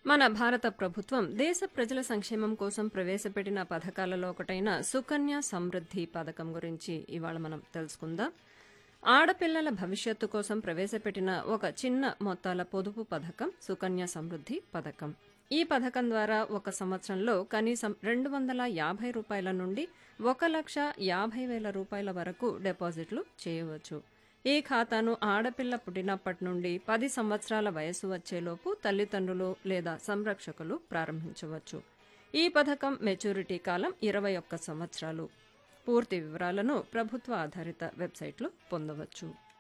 మన భారత ప్రభుత్వం దేశ ప్రజల సంక్షేమం కోసం ప్రవేశపెట్టిన పథకాలలో ఒకటైన సుకన్య సమృద్ధి పథకం గురించి ఇవాళ మనం తెలుసుకుందాం ఆడపిల్లల భవిష్యత్తు కోసం ప్రవేశపెట్టిన ఒక చిన్న మొత్తాల పొదుపు పథకం సుకన్య సమృద్ధి పథకం ఈ పథకం ద్వారా ఒక సంవత్సరంలో కనీసం రెండు వందల యాభై రూపాయల నుండి ఒక లక్ష యాభై వేల రూపాయల వరకు డిపాజిట్లు చేయవచ్చు ఈ ఖాతాను ఆడపిల్ల పుట్టినప్పటి నుండి పది సంవత్సరాల వయసు వచ్చేలోపు తల్లిదండ్రులు లేదా సంరక్షకులు ప్రారంభించవచ్చు ఈ పథకం మెచ్యూరిటీ కాలం ఇరవై ఒక్క సంవత్సరాలు పూర్తి వివరాలను ప్రభుత్వ ఆధారిత వెబ్సైట్లో పొందవచ్చు